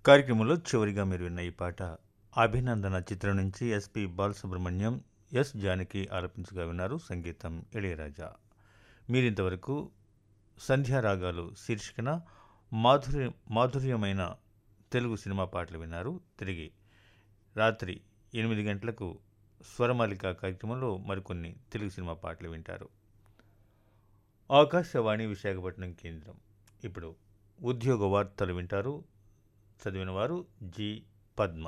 కార్యక్రమంలో చివరిగా మీరు విన్న ఈ పాట అభినందన చిత్రం నుంచి ఎస్పి బాలసుబ్రహ్మణ్యం ఎస్ జానకి ఆలపించగా విన్నారు సంగీతం ఇళయరాజా మీరింతవరకు సంధ్యారాగాలు శీర్షికన మాధుర్య మాధుర్యమైన తెలుగు సినిమా పాటలు విన్నారు తిరిగి రాత్రి ఎనిమిది గంటలకు స్వరమాలిక కార్యక్రమంలో మరికొన్ని తెలుగు సినిమా పాటలు వింటారు ఆకాశవాణి విశాఖపట్నం కేంద్రం ఇప్పుడు ఉద్యోగ వార్తలు వింటారు చదివిన వారు జి పద్మ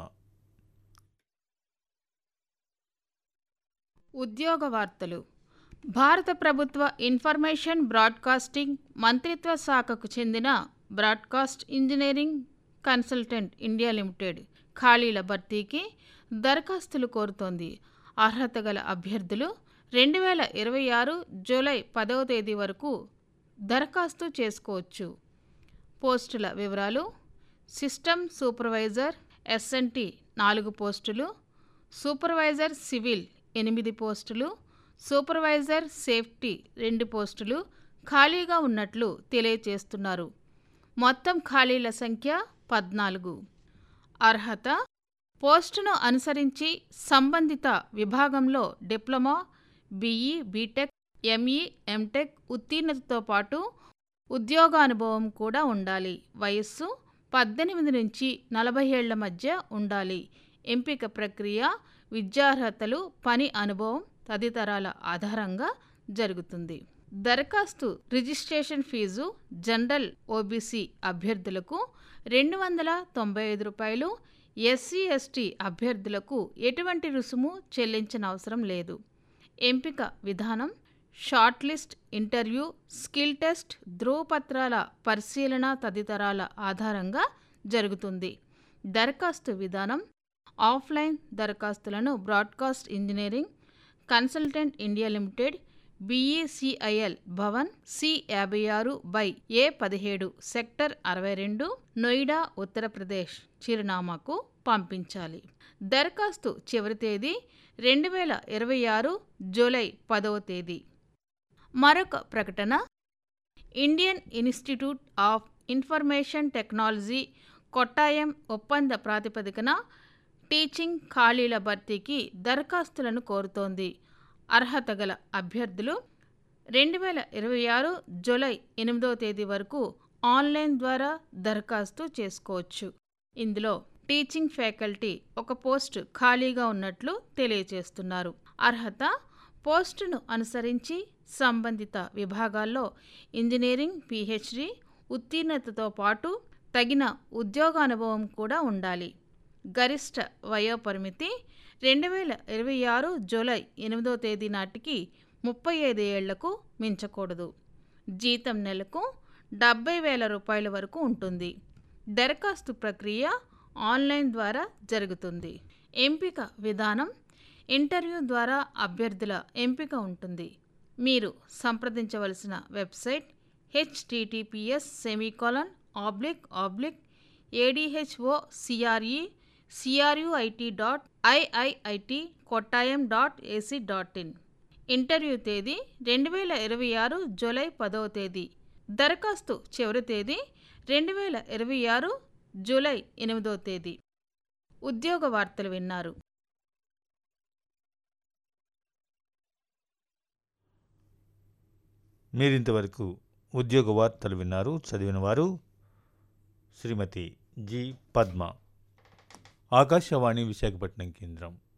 ఉద్యోగ వార్తలు భారత ప్రభుత్వ ఇన్ఫర్మేషన్ బ్రాడ్కాస్టింగ్ మంత్రిత్వ శాఖకు చెందిన broadcast engineering consultant India limited ఖాళీల భర్తీకి దరఖాస్తులు కోరుతోంది అర్హత గల అభ్యర్థులు రెండు వేల ఇరవై ఆరు జూలై పదవ తేదీ వరకు దరఖాస్తు చేసుకోవచ్చు పోస్టుల వివరాలు సిస్టమ్ సూపర్వైజర్ ఎస్ఎన్టీ నాలుగు పోస్టులు సూపర్వైజర్ సివిల్ ఎనిమిది పోస్టులు సూపర్వైజర్ సేఫ్టీ రెండు పోస్టులు ఖాళీగా ఉన్నట్లు తెలియచేస్తున్నారు మొత్తం ఖాళీల సంఖ్య పద్నాలుగు అర్హత పోస్టును అనుసరించి సంబంధిత విభాగంలో diploma BE BTech ME MTech ఉత్తీర్ణతతో పాటు ఉద్యోగానుభవం కూడా ఉండాలి వయస్సు పద్దెనిమిది నుంచి నలభై ఏళ్ల మధ్య ఉండాలి ఎంపిక ప్రక్రియ విద్యార్హతలు పని అనుభవం తదితరాల ఆధారంగా జరుగుతుంది దరఖాస్తు రిజిస్ట్రేషన్ ఫీజు జనరల్ ఓబీసీ అభ్యర్థులకు రెండు వందల తొంభై ఐదు రూపాయలు ఎస్సీ ఎస్టీ అభ్యర్థులకు ఎటువంటి రుసుము చెల్లించిన అవసరం లేదు ఎంపిక విధానం short list interview skill test ధ్రువపత్రాల పరిశీలన తదితరాల ఆధారంగా జరుగుతుంది దరఖాస్తు విధానం ఆఫ్లైన్ దరఖాస్తులను broadcast engineering consultant India limited BECIL Bhavan C యాభై ఆరు బై ఏ పదిహేడు సెక్టర్ అరవై రెండు నోయిడా ఉత్తరప్రదేశ్ చిరునామాకు పంపించాలి దరఖాస్తు చివరి తేదీ రెండు వేల ఇరవై ఆరు జూలై పదవ తేదీ మరొక ప్రకటన Indian Institute of Information Technology Kottayam ఒప్పంద ప్రాతిపదికన టీచింగ్ ఖాళీల భర్తీకి దరఖాస్తులను కోరుతోంది అర్హత గల అభ్యర్థులు రెండు వేల ఇరవై ఆరు జూలై ఎనిమిదవ తేదీ వరకు ఆన్లైన్ ద్వారా దరఖాస్తు చేసుకోవచ్చు ఇందులో టీచింగ్ ఫ్యాకల్టీ ఒక పోస్టు ఖాళీగా ఉన్నట్లు తెలియజేస్తున్నారు అర్హత పోస్టును అనుసరించి సంబంధిత విభాగాల్లో ఇంజనీరింగ్ పిహెచ్డి ఉత్తీర్ణతతో పాటు తగిన ఉద్యోగానుభవం కూడా ఉండాలి గరిష్ట వయోపరిమితి రెండు వేల ఇరవై ఆరు జూలై ఎనిమిదో తేదీ నాటికి ముప్పై ఐదు ఏళ్లకు మించకూడదు జీతం నెలకు డెబ్బై వేల రూపాయల వరకు ఉంటుంది దరఖాస్తు ప్రక్రియ ఆన్లైన్ ద్వారా జరుగుతుంది ఎంపిక విధానం ఇంటర్వ్యూ ద్వారా అభ్యర్థుల ఎంపిక ఉంటుంది మీరు సంప్రదించవలసిన website HTTPS semicolon oblique oblique A D H O C R E C R U I T dot IIIT Kottayam dot AC dot in interview తేదీ రెండు వేల ఇరవై ఆరు జూలై పదవ తేదీ దరఖాస్తు చివరి తేదీ రెండు వేల ఇరవై ఆరు జూలై ఎనిమిదవ తేదీ ఉద్యోగ వార్తలు విన్నారు మీరింతవరకు ఉద్యోగ వార్తలు విన్నారు చదివిన వారు శ్రీమతి జి పద్మ ఆకాశవాణి విశాఖపట్నం కేంద్రం